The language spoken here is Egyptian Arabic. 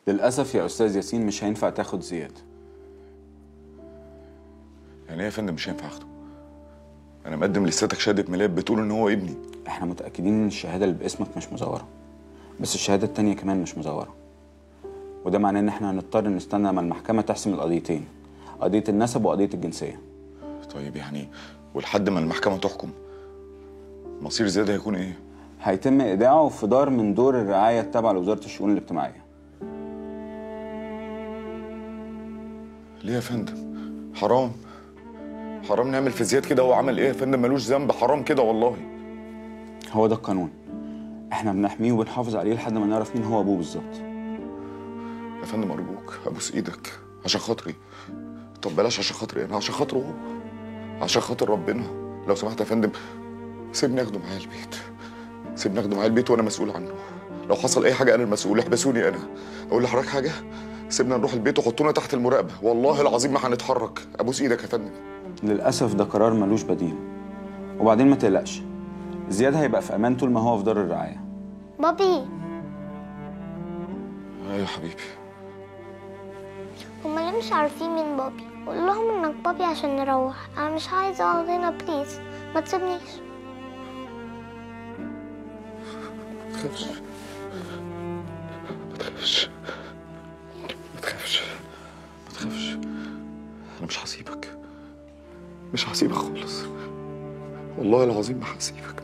للاسف يا استاذ ياسين مش هينفع تاخد زياد يعني ايه يا فندم مش هينفع اخده انا مقدم لسيادتك شهاده ميلاد بتقول ان هو ابني احنا متاكدين ان الشهاده اللي باسمك مش مزوره بس الشهاده التانية كمان مش مزوره وده معناه ان احنا هنضطر نستنى لما المحكمه تحسم القضيتين قضيه النسب وقضيه الجنسيه طيب يعني ولحد ما المحكمه تحكم مصير زياد هيكون ايه هيتم ايداعه في دار من دور الرعايه التابعه لوزاره الشؤون الاجتماعيه ليه يا فندم حرام حرام نعمل في زياد كده هو عمل ايه يا فندم ملوش ذنب حرام كده والله هو ده القانون احنا بنحميه وبنحافظ عليه لحد ما نعرف مين هو ابوه بالظبط يا فندم ارجوك ابوس ايدك عشان خاطري طب بلاش عشان خاطري انا عشان خاطره هو عشان خاطر ربنا لو سمحت يا فندم سيبني اخده معايا البيت سيبني اخده معايا البيت وانا مسؤول عنه لو حصل اي حاجه انا المسؤول احبسوني انا اقول لحضرتك حاجه سيبنا نروح البيت وحطونا تحت المراقبه والله العظيم ما هنتحرك ابوس ايدك يا فندم للاسف ده قرار ملوش بديل وبعدين ما تقلقش زياد هيبقى في امان طول ما هو في دار الرعايه بابي ايوه حبيبي هما ليه مش عارفين مين بابي قول لهم انك بابي عشان نروح انا مش عايزه اقعد هنا بليز ما تسيبنيش ما تخافش ما تخافش ما تخافش ما تخافش انا مش هسيبك مش هسيبك خالص والله العظيم ما هسيبك